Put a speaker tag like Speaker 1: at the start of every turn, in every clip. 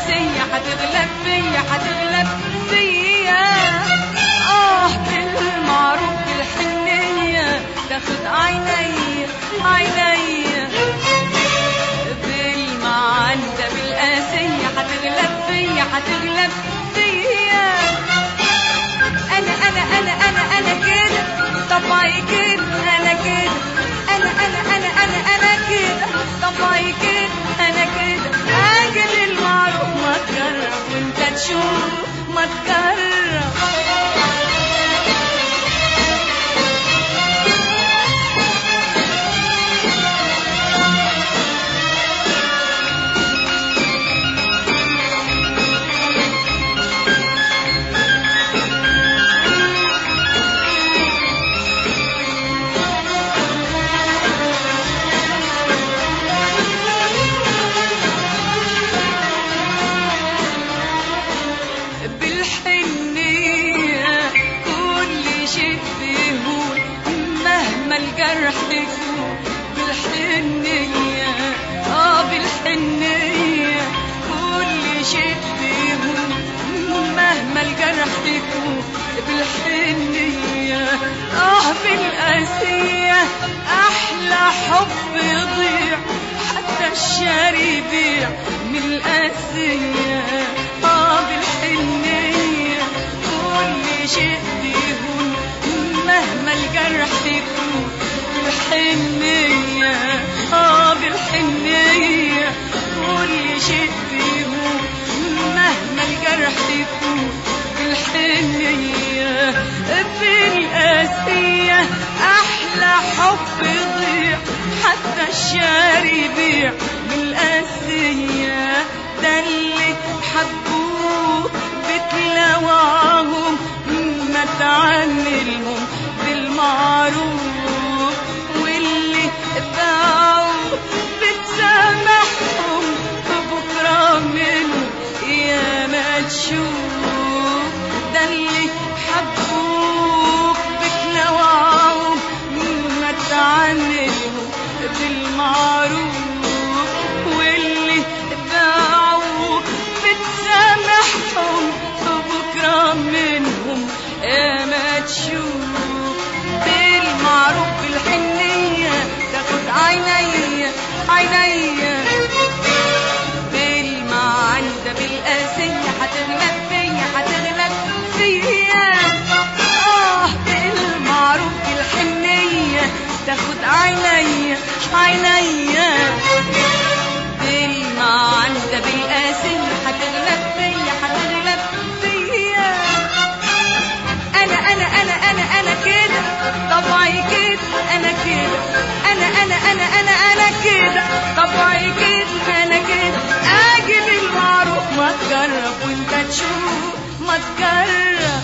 Speaker 1: بالقاسية هتغلب فيا هتغلب فيا اه بالمعروف بالحنية تاخد عيني عيني بالمعندة بالقاسية هتغلب فيا هتغلب فيا انا انا انا انا انا كده طبعي كده انا كده انا انا انا انا انا كده طبعي كده انا كده اجل المعروف ما تجرب وانت تشوف ما تجرب بالحنية كل شيء بيهون مهما الجرح يكون بالحنية اه بالحنية كل شيء بيهون مهما الجرح يكون بالحنية اه بالقاسية أحلى حب يضيع حتى الشاري يبيع من القاسية اه بالحنية كل شيء بيهون مهما الجرح يكون بالحنية اه بالحنية كل شيء بيهون مهما الجرح يكون بالحنية بالقاسية أحلى حب يضيع حتى الشاري يبيع من القاسية ده اللي حبوه بتلوعهم ما تعاملهم بالمعروف واللي باعوا بتسامحهم بكرة منه يا ما تشوف ده اللي حبوك بتلوعهم ما تعاملهم بالمعروف واللي باعوا بتسامحهم بكرة منهم يا ما تشوف بالمعروف بالحنية تاخد عيني عيني بالمعندة بالقاسية هتغلب فيا هتغلب فيا اه بالمعروف بالحنية تاخد عيني عيني بالمعندة بالقاسية هتغلب فيا هتغلب فيا انا انا انا انا انا كده طبعي كده انا كده انا انا انا انا انا كده طبعي كده انا كده اجل المعروف ما تجرب وانت تشوف ما تجرب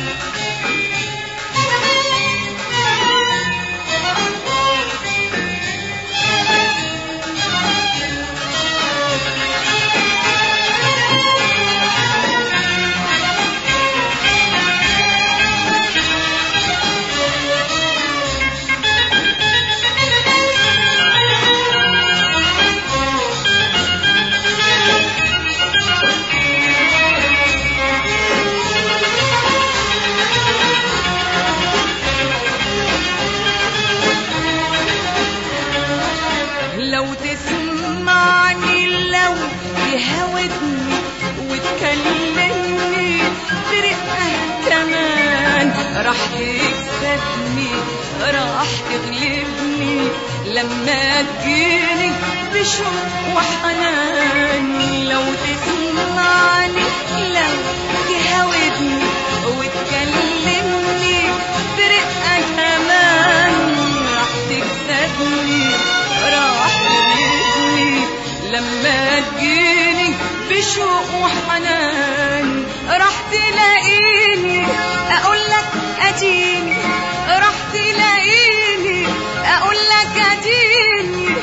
Speaker 1: لو تسمعني لو يهودني وتكلمني برقة كمان راح تكسبني راح تغلبني لما تجيني بشوق وحنان لو تسمعني لو يهودني وتكلمني برقة كمان راح تكسبني راح تغلبني لما تجيني بشوق وحنان راح تلاقيني اقول لك اديني راح تلاقيني اقول لك اديني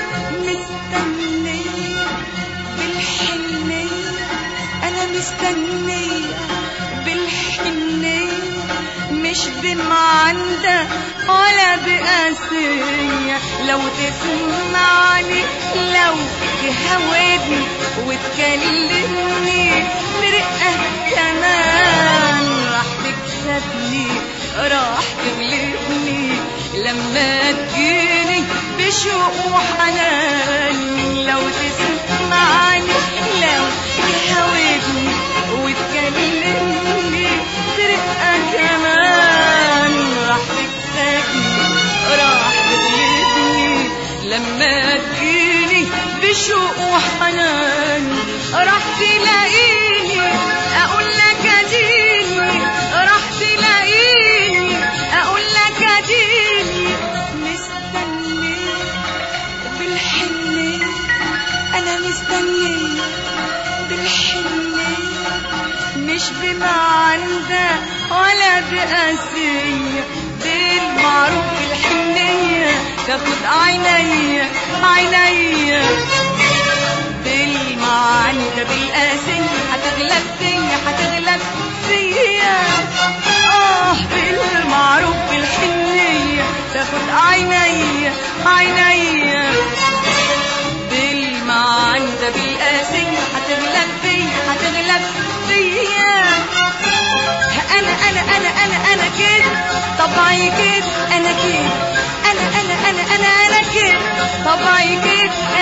Speaker 1: مستنيه بالحنيه انا مستنيه مش بمعندة ولا بقاسية لو تسمعني لو تهودني وتكلمني برقة كمان راح تكسبني راح تغلبني لما تجيني بشوق وحنان لو تسمعني لو تهودني وتكلمني برقة كمان راح تكسبني راح تغلبني لما تجيني بشوق وحنان راح تلاقيني اقول لك اديني راح تلاقيني اقول لك اديني مستنيه بالحنيه انا مستنيه بالحنيه مش بمعندة ولا بقاسية بالمعروف بالحنية تاخد عينيا عينيا بالمعندة بالقاسية هتغلب فيا هتغلب فيا اه بالمعروف بالحنية تاخد عينيا عينيا بالمعندة بالقاسية هتغلب فيا هتغلب فيا انا انا انا انا انا كده طبعي كده انا كده انا انا انا انا انا كده طبعي كده